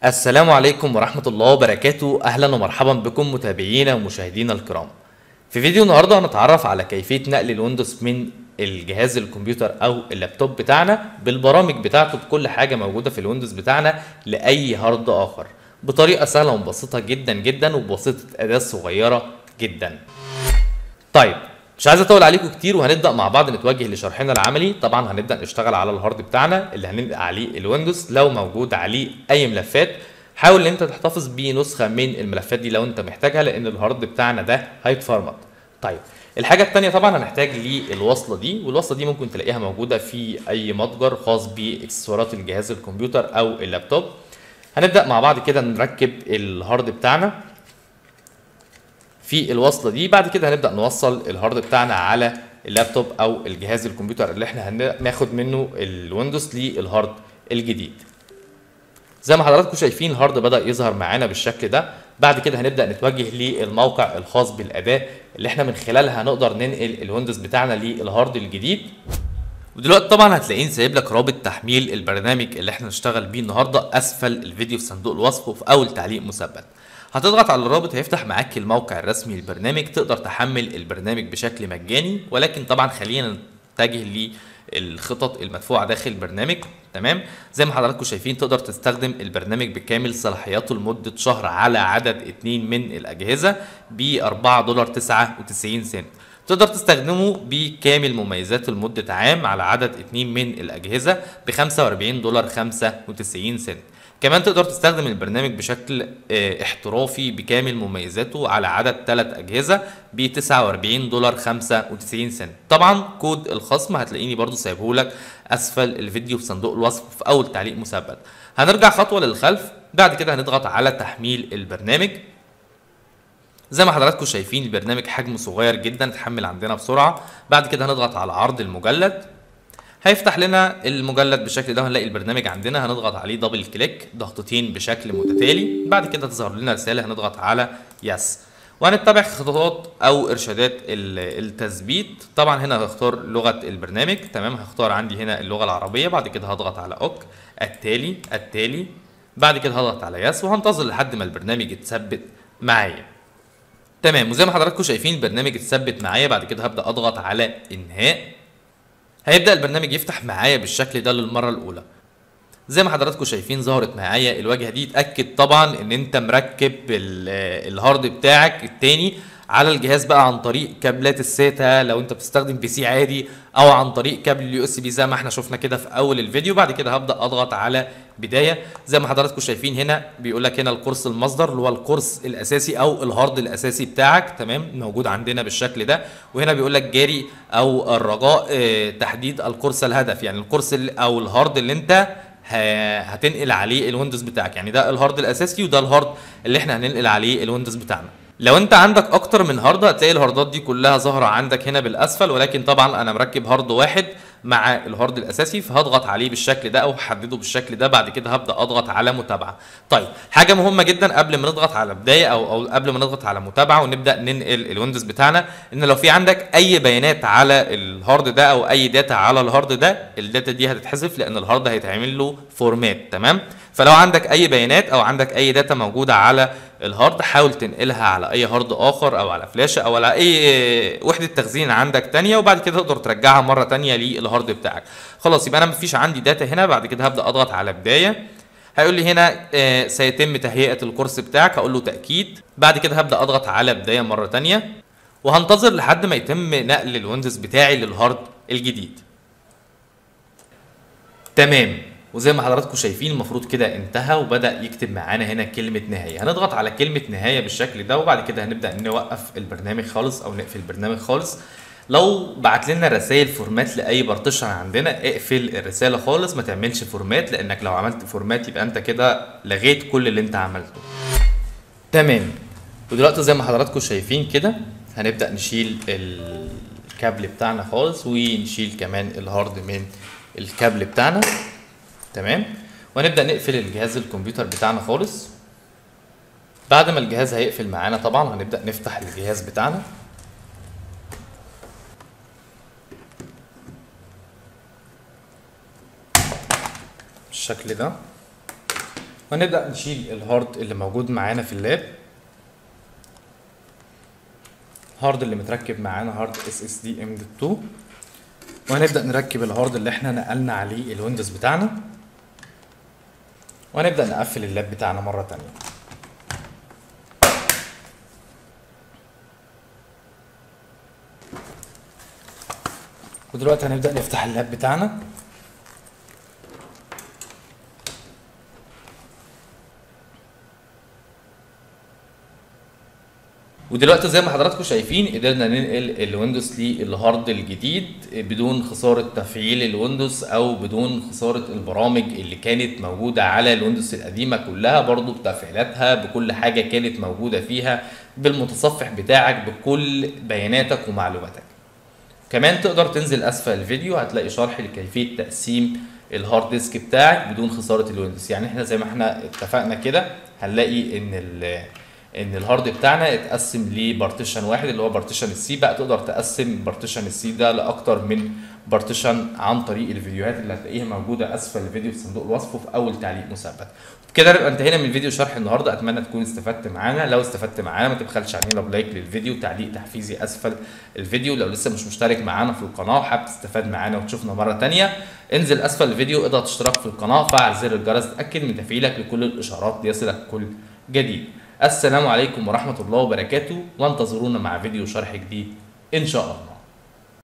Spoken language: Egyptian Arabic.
السلام عليكم ورحمة الله وبركاته أهلا ومرحبا بكم متابعينا ومشاهدينا الكرام في فيديو النهاردة هنتعرف على كيفية نقل الويندوز من الجهاز الكمبيوتر أو اللابتوب بتاعنا بالبرامج بتاعته بكل حاجة موجودة في الويندوز بتاعنا لأي هارد آخر بطريقة سهلة ومبسطة جدا جدا وبواسطة أداة صغيرة جدا طيب مش عايز اطول عليكم كتير وهنبدا مع بعض نتوجه لشرحنا العملي طبعا هنبدا نشتغل على الهارد بتاعنا اللي هننقل عليه الويندوز لو موجود عليه اي ملفات حاول ان انت تحتفظ بنسخه من الملفات دي لو انت محتاجها لان الهارد بتاعنا ده هيتفرمط طيب الحاجة التانية طبعا هنحتاج للوصلة دي والوصلة دي ممكن تلاقيها موجودة في أي متجر خاص باكسسوارات الجهاز الكمبيوتر أو اللابتوب هنبدأ مع بعض كده نركب الهارد بتاعنا في الوصله دي بعد كده هنبدا نوصل الهارد بتاعنا على اللابتوب او الجهاز الكمبيوتر اللي احنا هناخد منه الويندوز للهارد الجديد زي ما حضراتكم شايفين الهارد بدا يظهر معانا بالشكل ده بعد كده هنبدا نتوجه للموقع الخاص بالاداه اللي احنا من خلالها هنقدر ننقل الويندوز بتاعنا للهارد الجديد ودلوقتي طبعا هتلاقين سايب لك رابط تحميل البرنامج اللي احنا نشتغل بيه النهارده اسفل الفيديو في صندوق الوصف وفي اول تعليق مثبت هتضغط على الرابط هيفتح معاك الموقع الرسمي للبرنامج تقدر تحمل البرنامج بشكل مجاني ولكن طبعا خلينا نتجه للخطط المدفوعه داخل البرنامج تمام زي ما حضراتكم شايفين تقدر تستخدم البرنامج بكامل صلاحياته لمده شهر على عدد اتنين من الاجهزه ب 4 دولار 99 سنت تقدر تستخدمه بكامل مميزاته لمدة عام على عدد اتنين من الأجهزة ب 45 دولار 95 سنت كمان تقدر تستخدم البرنامج بشكل احترافي بكامل مميزاته على عدد 3 أجهزة ب 49 دولار 95 سنت طبعا كود الخصم هتلاقيني برضو سايبه لك أسفل الفيديو في صندوق الوصف في أول تعليق مثبت هنرجع خطوة للخلف بعد كده هنضغط على تحميل البرنامج زي ما حضراتكم شايفين البرنامج حجمه صغير جدا اتحمل عندنا بسرعه بعد كده هنضغط على عرض المجلد هيفتح لنا المجلد بالشكل ده وهنلاقي البرنامج عندنا هنضغط عليه دبل كليك ضغطتين بشكل متتالي بعد كده تظهر لنا رساله هنضغط على يس وهنتبع خطوات او ارشادات التثبيت طبعا هنا هختار لغه البرنامج تمام هختار عندي هنا اللغه العربيه بعد كده هضغط على اوك التالي التالي بعد كده هضغط على يس وهنتظر لحد ما البرنامج يتثبت معايا تمام وزي ما حضراتكم شايفين البرنامج اتثبت معايا بعد كده هبدا اضغط على انهاء هيبدا البرنامج يفتح معايا بالشكل ده للمره الاولى زي ما حضراتكم شايفين ظهرت معايا الواجهه دي اتاكد طبعا ان انت مركب الهارد بتاعك التاني على الجهاز بقى عن طريق كابلات الساتا لو انت بتستخدم بي سي عادي او عن طريق كابل اليو اس بي زي ما احنا شفنا كده في اول الفيديو بعد كده هبدا اضغط على بدايه زي ما حضراتكم شايفين هنا بيقول لك هنا القرص المصدر اللي هو القرص الاساسي او الهارد الاساسي بتاعك تمام موجود عندنا بالشكل ده وهنا بيقول لك جاري او الرجاء اه تحديد القرص الهدف يعني القرص او الهارد اللي انت هتنقل عليه الويندوز بتاعك يعني ده الهارد الاساسي وده الهارد اللي احنا هننقل عليه الويندوز بتاعنا لو انت عندك اكتر من هارد هتلاقي الهاردات دي كلها ظاهره عندك هنا بالاسفل ولكن طبعا انا مركب هارد واحد مع الهارد الاساسي فهضغط عليه بالشكل ده او هحدده بالشكل ده بعد كده هبدا اضغط على متابعه طيب حاجه مهمه جدا قبل ما نضغط على بدايه او او قبل ما نضغط على متابعه ونبدا ننقل الويندوز بتاعنا ان لو في عندك اي بيانات على الهارد ده او اي داتا على الهارد ده الداتا دي هتتحذف لان الهارد هيتعمل له فورمات تمام فلو عندك اي بيانات او عندك اي داتا موجوده على الهارد حاول تنقلها على اي هارد اخر او على فلاشه او على اي وحده تخزين عندك تانية وبعد كده تقدر ترجعها مره تانية للهارد بتاعك خلاص يبقى انا مفيش عندي داتا هنا بعد كده هبدا اضغط على بدايه هيقول لي هنا آه سيتم تهيئه الكورس بتاعك هقول له تاكيد بعد كده هبدا اضغط على بدايه مره تانية وهنتظر لحد ما يتم نقل الويندوز بتاعي للهارد الجديد تمام وزي ما حضراتكم شايفين المفروض كده انتهى وبدا يكتب معانا هنا كلمه نهايه هنضغط على كلمه نهايه بالشكل ده وبعد كده هنبدا نوقف البرنامج خالص او نقفل البرنامج خالص لو بعت لنا رسائل فورمات لاي بارتيشن عندنا اقفل الرساله خالص ما تعملش فورمات لانك لو عملت فورمات يبقى انت كده لغيت كل اللي انت عملته تمام ودلوقتي زي ما حضراتكم شايفين كده هنبدا نشيل الكابل بتاعنا خالص ونشيل كمان الهارد من الكابل بتاعنا تمام وهنبدا نقفل الجهاز الكمبيوتر بتاعنا خالص بعد ما الجهاز هيقفل معانا طبعا هنبدا نفتح الجهاز بتاعنا بالشكل ده وهنبدأ نشيل الهارد اللي موجود معانا في اللاب الهارد اللي متركب معانا هارد اس اس دي ام 2 وهنبدأ نركب الهارد اللي احنا نقلنا عليه الويندوز بتاعنا وهنبدأ نقفل اللاب بتاعنا مرة تانية ودلوقتي هنبدأ نفتح اللاب بتاعنا ودلوقتي زي ما حضراتكم شايفين قدرنا ننقل الويندوز للهارد الجديد بدون خسارة تفعيل الويندوز او بدون خسارة البرامج اللي كانت موجودة على الويندوز القديمة كلها برضو بتفعيلاتها بكل حاجة كانت موجودة فيها بالمتصفح بتاعك بكل بياناتك ومعلوماتك كمان تقدر تنزل اسفل الفيديو هتلاقي شرح لكيفية تقسيم الهارد ديسك بتاعك بدون خسارة الويندوز يعني احنا زي ما احنا اتفقنا كده هنلاقي ان ال ان الهارد بتاعنا اتقسم لبارتيشن واحد اللي هو بارتيشن السي بقى تقدر تقسم بارتيشن السي ده لاكتر من بارتيشن عن طريق الفيديوهات اللي هتلاقيها موجوده اسفل الفيديو في صندوق الوصف وفي اول تعليق مثبت بكده نبقى انتهينا من فيديو شرح النهارده اتمنى تكون استفدت معانا لو استفدت معانا ما تبخلش علينا بلايك للفيديو تعليق تحفيزي اسفل الفيديو لو لسه مش مشترك معانا في القناه وحابب تستفاد معانا وتشوفنا مره تانية انزل اسفل الفيديو اضغط اشتراك في القناه فعل زر الجرس تاكد من تفعيلك لكل الاشعارات ليصلك كل جديد السلام عليكم ورحمة الله وبركاته وانتظرونا مع فيديو شرح جديد إن شاء الله